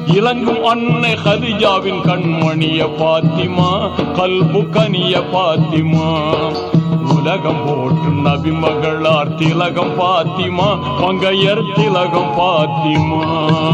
இலங்கும் அன்னை ஹதிஜாவின் கண்மணிய பாத்திமா கல்பு கனிய பாத்திமா உலகம் போற்றும் நபி மகளார் திலகம் பாத்திமா மங்கையர் திலகம் பாத்திமா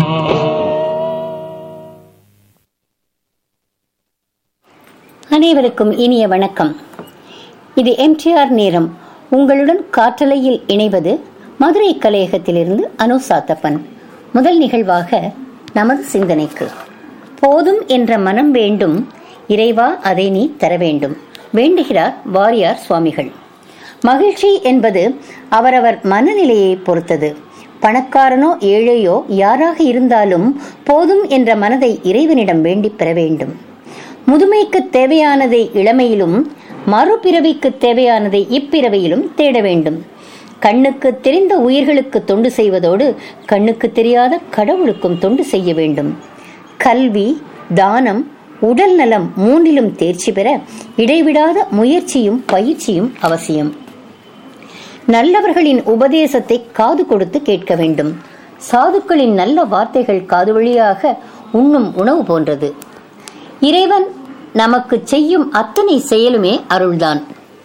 அனைவருக்கும் இனிய வணக்கம் இது எம்டிஆர் நேரம் உங்களுடன் காற்றலையில் இணைவது மதுரை கலையகத்திலிருந்து அனு சாத்தப்பன் முதல் நிகழ்வாக நமது சிந்தனைக்கு போதும் என்ற மனம் வேண்டும் இறைவா அதை நீ தர வேண்டும் வேண்டுகிறார் வாரியார் சுவாமிகள் மகிழ்ச்சி என்பது அவரவர் மனநிலையை பொறுத்தது பணக்காரனோ ஏழையோ யாராக இருந்தாலும் போதும் என்ற மனதை இறைவனிடம் வேண்டிப் பெற வேண்டும் முதுமைக்கு தேவையானதை இளமையிலும் மறுபிறவிக்கு தேவையானதை இப்பிறவியிலும் தேட வேண்டும் கண்ணுக்கு தெரிந்த உயிர்களுக்கு தொண்டு செய்வதோடு கண்ணுக்கு தெரியாத கடவுளுக்கும் தொண்டு செய்ய வேண்டும் கல்வி தானம் உடல் நலம் மூன்றிலும் தேர்ச்சி பெற இடைவிடாத முயற்சியும் பயிற்சியும் அவசியம் நல்லவர்களின் உபதேசத்தை காது கொடுத்து கேட்க வேண்டும் சாதுக்களின் நல்ல வார்த்தைகள் காது வழியாக உண்ணும் உணவு போன்றது இறைவன் நமக்கு செய்யும் அத்தனை செயலுமே அருள்தான்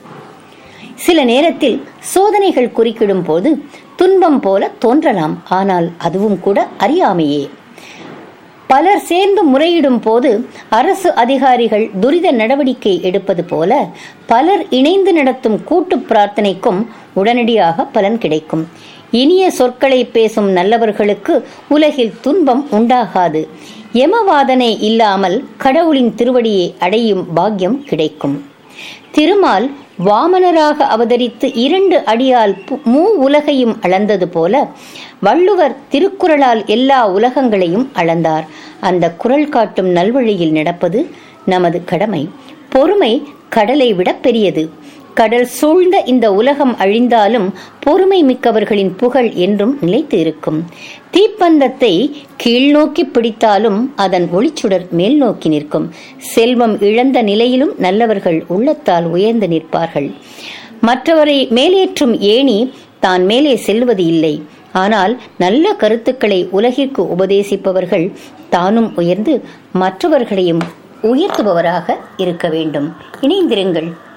சில நேரத்தில் சோதனைகள் குறுக்கிடும் போது துன்பம் போல தோன்றலாம் ஆனால் அதுவும் கூட அறியாமையே பலர் சேர்ந்து முறையிடும் போது அரசு அதிகாரிகள் துரித நடவடிக்கை எடுப்பது போல பலர் இணைந்து நடத்தும் கூட்டு பிரார்த்தனைக்கும் உடனடியாக பலன் கிடைக்கும் இனிய சொற்களை பேசும் நல்லவர்களுக்கு உலகில் துன்பம் உண்டாகாது யமவாதனை இல்லாமல் கடவுளின் திருவடியை அடையும் பாக்கியம் கிடைக்கும் திருமால் வாமனராக அவதரித்து இரண்டு அடியால் மூ உலகையும் அளந்தது போல வள்ளுவர் திருக்குறளால் எல்லா உலகங்களையும் அளந்தார் அந்த குரல் காட்டும் நல்வழியில் நடப்பது நமது கடமை பொறுமை கடலை விட பெரியது கடல் சூழ்ந்த இந்த உலகம் அழிந்தாலும் பொறுமை மிக்கவர்களின் புகழ் என்றும் நிலைத்து இருக்கும் தீப்பந்தத்தை கீழ்நோக்கி பிடித்தாலும் அதன் ஒளிச்சுடர் மேல் நோக்கி நிற்கும் செல்வம் இழந்த நிலையிலும் நல்லவர்கள் உள்ளத்தால் உயர்ந்து நிற்பார்கள் மற்றவரை மேலேற்றும் ஏணி தான் மேலே செல்வது இல்லை ஆனால் நல்ல கருத்துக்களை உலகிற்கு உபதேசிப்பவர்கள் தானும் உயர்ந்து மற்றவர்களையும் உயர்த்துபவராக இருக்க வேண்டும் இணைந்திருங்கள்